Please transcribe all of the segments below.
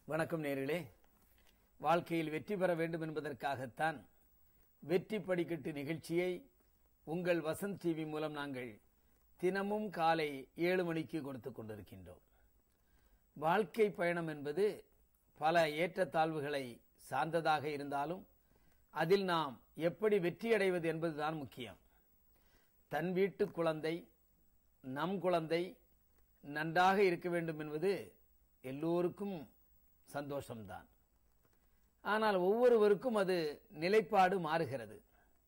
வணக்கம் நேர்களே வாழ்க்கையில் வெற்றி பெற வேண்டும் என்பதற்காகத்தான் வெற்றி படிக்கட்டு நிகழ்ச்சியை உங்கள் வசந்த் டிவி மூலம் நாங்கள் தினமும் காலை ஏழு மணிக்கு கொடுத்துக் கொண்டிருக்கின்றோம் வாழ்க்கை பயணம் என்பது பல ஏற்றத்தாழ்வுகளை சார்ந்ததாக இருந்தாலும் அதில் நாம் எப்படி வெற்றி அடைவது என்பதுதான் முக்கியம் தன் வீட்டு குழந்தை நம் குழந்தை நன்றாக இருக்க வேண்டும் என்பது எல்லோருக்கும் சந்தோஷம்தான் ஆனால் ஒவ்வொருவருக்கும் அது நிலைப்பாடு மாறுகிறது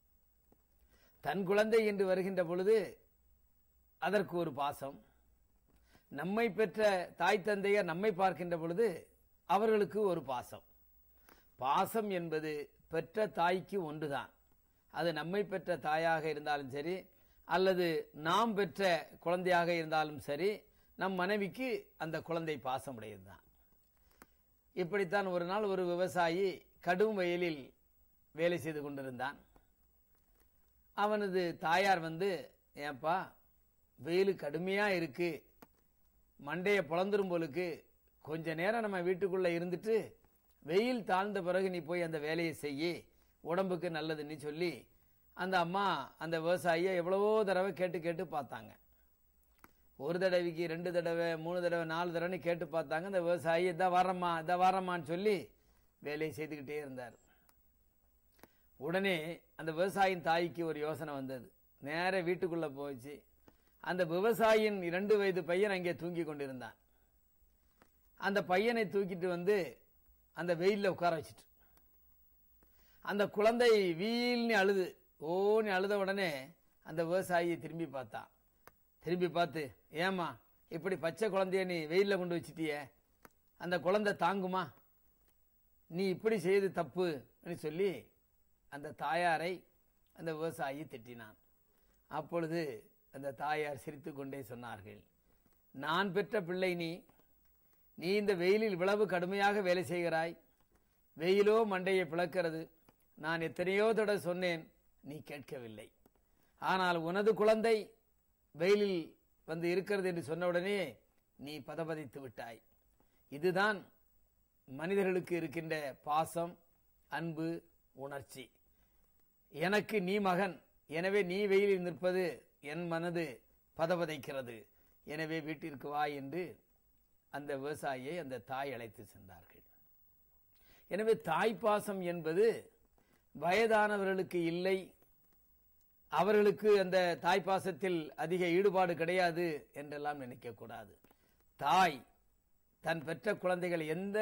தன் குழந்தை என்று வருகின்ற பொழுது அதற்கு ஒரு பாசம் நம்மை பெற்ற தாய் தந்தையர் நம்மை பார்க்கின்ற பொழுது அவர்களுக்கு ஒரு பாசம் பாசம் என்பது பெற்ற தாய்க்கு ஒன்றுதான் அது நம்மை பெற்ற தாயாக இருந்தாலும் சரி அல்லது நாம் பெற்ற குழந்தையாக இருந்தாலும் சரி நம் மனைவிக்கு அந்த குழந்தை பாசம் உடையதுதான் இப்படித்தான் ஒரு நாள் ஒரு விவசாயி கடும் வெயிலில் வேலை செய்து கொண்டிருந்தான் அவனது தாயார் வந்து ஏன்பா வெயில் கடுமையா இருக்கு மண்டைய பொழந்துரும் போலுக்கு கொஞ்ச நேரம் நம்ம வீட்டுக்குள்ள இருந்துட்டு வெயில் தாழ்ந்த பிறகு நீ போய் அந்த வேலையை செய்யி உடம்புக்கு நல்லதுன்னு சொல்லி அந்த அம்மா அந்த விவசாயியை எவ்வளவோ தடவை கேட்டு கேட்டு பார்த்தாங்க ஒரு தடவைக்கு ரெண்டு தடவை மூணு தடவை நாலு தடவைன்னு கேட்டு பார்த்தாங்க அந்த விவசாயி இதை வரம்மா இதை வரம்மான்னு சொல்லி வேலையை செய்துக்கிட்டே இருந்தார் உடனே அந்த விவசாயியின் தாய்க்கு ஒரு யோசனை வந்தது நேர வீட்டுக்குள்ள போச்சு அந்த விவசாயியின் இரண்டு வயது பையன் அங்கே தூங்கி கொண்டிருந்தான் அந்த பையனை தூக்கிட்டு வந்து அந்த வெயில்ல உட்கார வச்சிட்டு அந்த குழந்தை வீல்னு அழுது ஓன்னு அழுத உடனே அந்த விவசாயியை திரும்பி பார்த்தான் திரும்பி பார்த்து ஏமா இப்படி பச்சை குழந்தைய நீ வெயில்ல கொண்டு வச்சிட்டிய அந்த குழந்தை தாங்குமா நீ இப்படி செய்து தப்பு சொல்லி அந்த தாயாரை அந்த விவசாயி திட்டினான் அப்பொழுது அந்த தாயார் சிரித்து கொண்டே சொன்னார்கள் நான் பெற்ற பிள்ளை நீ நீ இந்த வெயிலில் இவ்வளவு கடுமையாக வேலை செய்கிறாய் வெயிலோ மண்டையை பிளக்கிறது நான் எத்தனையோ தடவை சொன்னேன் நீ கேட்கவில்லை ஆனால் உனது குழந்தை வெயிலில் வந்து இருக்கிறது என்று சொன்னவுடனே நீ பதபதித்து விட்டாய் இதுதான் மனிதர்களுக்கு இருக்கின்ற பாசம் அன்பு உணர்ச்சி எனக்கு நீ மகன் எனவே நீ வெயிலில் நிற்பது என் மனது பதபதைக்கிறது எனவே வீட்டிற்கு வா என்று அந்த விவசாயியை அந்த தாய் அழைத்து சென்றார்கள் எனவே தாய்ப்பாசம் என்பது வயதானவர்களுக்கு இல்லை அவர்களுக்கு அந்த தாய்ப்பாசத்தில் அதிக ஈடுபாடு கிடையாது என்றெல்லாம் நினைக்கக்கூடாது தாய் தன் பெற்ற குழந்தைகள் எந்த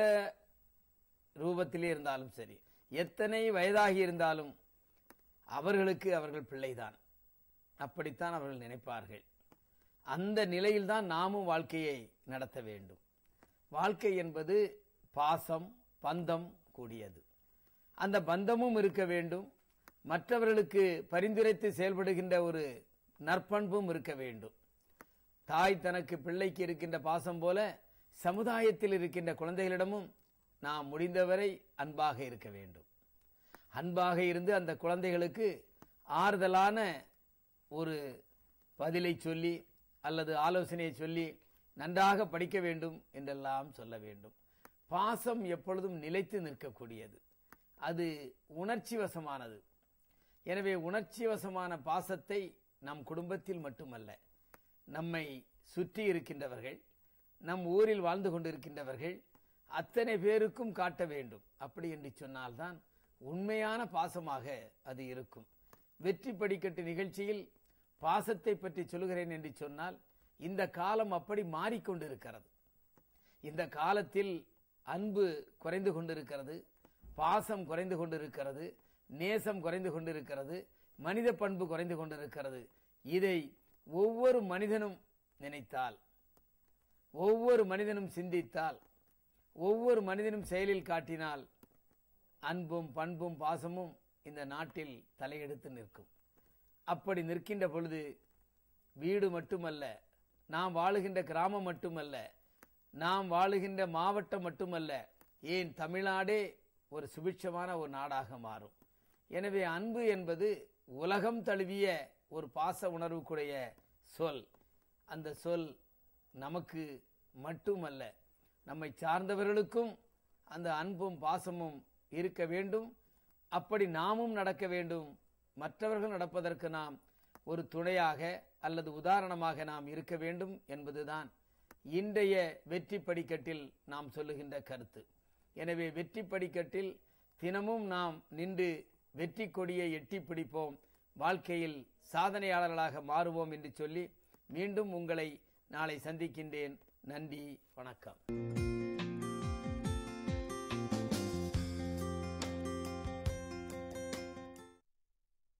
ரூபத்திலே இருந்தாலும் சரி எத்தனை வயதாகி இருந்தாலும் அவர்களுக்கு அவர்கள் பிள்ளைதான் அப்படித்தான் அவர்கள் நினைப்பார்கள் அந்த நிலையில்தான் நாமும் வாழ்க்கையை நடத்த வேண்டும் வாழ்க்கை என்பது பாசம் பந்தம் கூடியது அந்த பந்தமும் இருக்க வேண்டும் மற்றவர்களுக்கு பரிந்துரைத்து செயல்படுகின்ற ஒரு நற்பண்பும் இருக்க வேண்டும் தாய் தனக்கு பிள்ளைக்கு இருக்கின்ற பாசம் போல சமுதாயத்தில் இருக்கின்ற குழந்தைகளிடமும் நாம் முடிந்தவரை அன்பாக இருக்க வேண்டும் அன்பாக இருந்து அந்த குழந்தைகளுக்கு ஆறுதலான ஒரு பதிலை சொல்லி அல்லது ஆலோசனையை சொல்லி நன்றாக படிக்க வேண்டும் என்றெல்லாம் சொல்ல வேண்டும் பாசம் எப்பொழுதும் நிலைத்து நிற்கக்கூடியது அது உணர்ச்சி வசமானது எனவே உணர்ச்சி வசமான பாசத்தை நம் குடும்பத்தில் மட்டுமல்ல நம்மை சுற்றி இருக்கின்றவர்கள் நம் ஊரில் வாழ்ந்து கொண்டிருக்கின்றவர்கள் அத்தனை பேருக்கும் காட்ட வேண்டும் அப்படி என்று சொன்னால்தான் உண்மையான பாசமாக அது இருக்கும் வெற்றி படிக்கட்டு நிகழ்ச்சியில் பாசத்தை பற்றி சொல்கிறேன் என்று சொன்னால் இந்த காலம் அப்படி மாறிக்கொண்டிருக்கிறது இந்த காலத்தில் அன்பு குறைந்து கொண்டிருக்கிறது பாசம் குறைந்து கொண்டிருக்கிறது நேசம் குறைந்து கொண்டிருக்கிறது மனித பண்பு குறைந்து கொண்டிருக்கிறது இதை ஒவ்வொரு மனிதனும் நினைத்தால் ஒவ்வொரு மனிதனும் சிந்தித்தால் ஒவ்வொரு மனிதனும் செயலில் காட்டினால் அன்பும் பண்பும் பாசமும் இந்த நாட்டில் தலையெடுத்து நிற்கும் அப்படி நிற்கின்ற பொழுது வீடு மட்டுமல்ல நாம் வாழுகின்ற கிராமம் மட்டுமல்ல நாம் வாழுகின்ற மாவட்டம் மட்டுமல்ல ஏன் தமிழ்நாடே ஒரு சுபிட்சமான ஒரு நாடாக மாறும் எனவே அன்பு என்பது உலகம் தழுவிய ஒரு பாச உணர்வுக்குடைய சொல் அந்த சொல் நமக்கு மட்டுமல்ல நம்மை சார்ந்தவர்களுக்கும் அந்த அன்பும் பாசமும் இருக்க வேண்டும் அப்படி நாமும் நடக்க வேண்டும் மற்றவர்கள் நடப்பதற்கு நாம் ஒரு துணையாக அல்லது உதாரணமாக நாம் இருக்க வேண்டும் என்பதுதான் இன்றைய வெற்றி படிக்கட்டில் நாம் சொல்லுகின்ற கருத்து எனவே வெற்றி படிக்கட்டில் தினமும் நாம் நின்று வெற்றி கொடியை எட்டி பிடிப்போம் வாழ்க்கையில் சாதனையாளர்களாக மாறுவோம் என்று சொல்லி மீண்டும் உங்களை நாளை சந்திக்கின்றேன் நன்றி வணக்கம்